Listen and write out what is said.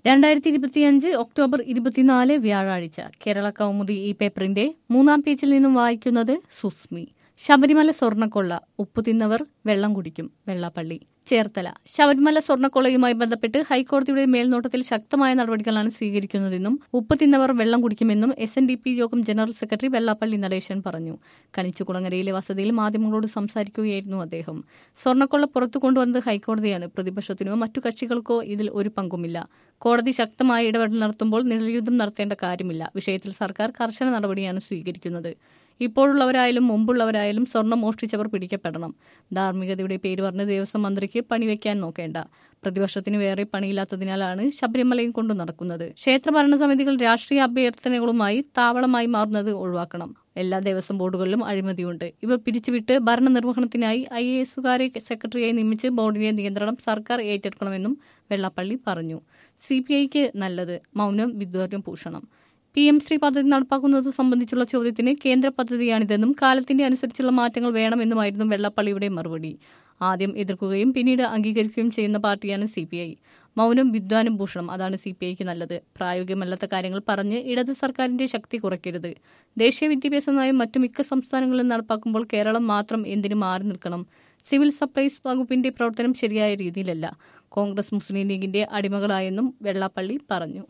രണ്ടായിരത്തി ഇരുപത്തിയഞ്ച് ഒക്ടോബർ ഇരുപത്തിനാല് വ്യാഴാഴ്ച കേരള കൗമുദി ഈ പേപ്പറിന്റെ മൂന്നാം പേജിൽ നിന്നും വായിക്കുന്നത് സുസ്മി ശബരിമല സ്വർണ്ണക്കൊള്ള ഉപ്പു തിന്നവർ വെള്ളം കുടിക്കും വെള്ളാപ്പള്ളി ചേർത്തല ശബരിമല സ്വർണ്ണക്കൊള്ളയുമായി ബന്ധപ്പെട്ട് ഹൈക്കോടതിയുടെ മേൽനോട്ടത്തിൽ ശക്തമായ നടപടികളാണ് സ്വീകരിക്കുന്നതെന്നും ഉപ്പ് തിന്നവർ വെള്ളം കുടിക്കുമെന്നും എസ് എൻ ഡി പി യോഗം ജനറൽ സെക്രട്ടറി വെള്ളാപ്പള്ളി നടേശൻ പറഞ്ഞു കണിച്ചുകുളങ്ങരയിലെ വസതിയിൽ മാധ്യമങ്ങളോട് സംസാരിക്കുകയായിരുന്നു അദ്ദേഹം സ്വർണ്ണക്കൊള്ള പുറത്തു കൊണ്ടുവന്നത് ഹൈക്കോടതിയാണ് പ്രതിപക്ഷത്തിനോ മറ്റു കക്ഷികൾക്കോ ഇതിൽ ഒരു പങ്കുമില്ല കോടതി ശക്തമായ ഇടപെടൽ നടത്തുമ്പോൾ നിഴൽയുദ്ധം നടത്തേണ്ട കാര്യമില്ല വിഷയത്തിൽ സർക്കാർ കർശന നടപടിയാണ് സ്വീകരിക്കുന്നത് ഇപ്പോഴുള്ളവരായാലും മുമ്പുള്ളവരായാലും സ്വർണം മോഷ്ടിച്ചവർ പിടിക്കപ്പെടണം ധാർമ്മികതയുടെ പേര് പറഞ്ഞ് ദേവസ്വം മന്ത്രിക്ക് പണിവെക്കാൻ നോക്കേണ്ട പ്രതിപക്ഷത്തിന് വേറെ പണിയില്ലാത്തതിനാലാണ് ശബരിമലയും കൊണ്ടു നടക്കുന്നത് ക്ഷേത്ര ഭരണസമിതികൾ രാഷ്ട്രീയ അഭ്യർത്ഥനകളുമായി താവളമായി മാറുന്നത് ഒഴിവാക്കണം എല്ലാ ദേവസ്വം ബോർഡുകളിലും അഴിമതിയുണ്ട് ഇവ പിരിച്ചുവിട്ട് ഭരണനിർവഹണത്തിനായി ഐ എ എസുകാരെ സെക്രട്ടറിയായി നിയമിച്ച് ബോർഡിന്റെ നിയന്ത്രണം സർക്കാർ ഏറ്റെടുക്കണമെന്നും വെള്ളാപ്പള്ളി പറഞ്ഞു സി പി ഐക്ക് നല്ലത് മൗനം വിദ്വാരം ഭൂഷണം പി എം ശ്രീ പദ്ധതി നടപ്പാക്കുന്നത് സംബന്ധിച്ചുള്ള ചോദ്യത്തിന് കേന്ദ്ര പദ്ധതിയാണിതെന്നും കാലത്തിന്റെ അനുസരിച്ചുള്ള മാറ്റങ്ങൾ വേണമെന്നുമായിരുന്നു വെള്ളപ്പള്ളിയുടെ മറുപടി ആദ്യം എതിർക്കുകയും പിന്നീട് അംഗീകരിക്കുകയും ചെയ്യുന്ന പാർട്ടിയാണ് സി പി ഐ മൗനം വിദ്വാനും ഭൂഷണം അതാണ് സി പി ഐക്ക് നല്ലത് പ്രായോഗികമല്ലാത്ത കാര്യങ്ങൾ പറഞ്ഞ് ഇടത് സർക്കാരിന്റെ ശക്തി കുറയ്ക്കരുത് ദേശീയ വിദ്യാഭ്യാസ നയം മറ്റു മിക്ക സംസ്ഥാനങ്ങളിലും നടപ്പാക്കുമ്പോൾ കേരളം മാത്രം എന്തിനു മാറി നിൽക്കണം സിവിൽ സപ്ലൈസ് വകുപ്പിന്റെ പ്രവർത്തനം ശരിയായ രീതിയിലല്ല കോൺഗ്രസ് മുസ്ലിം ലീഗിന്റെ അടിമകളായെന്നും വെള്ളാപ്പള്ളി പറഞ്ഞു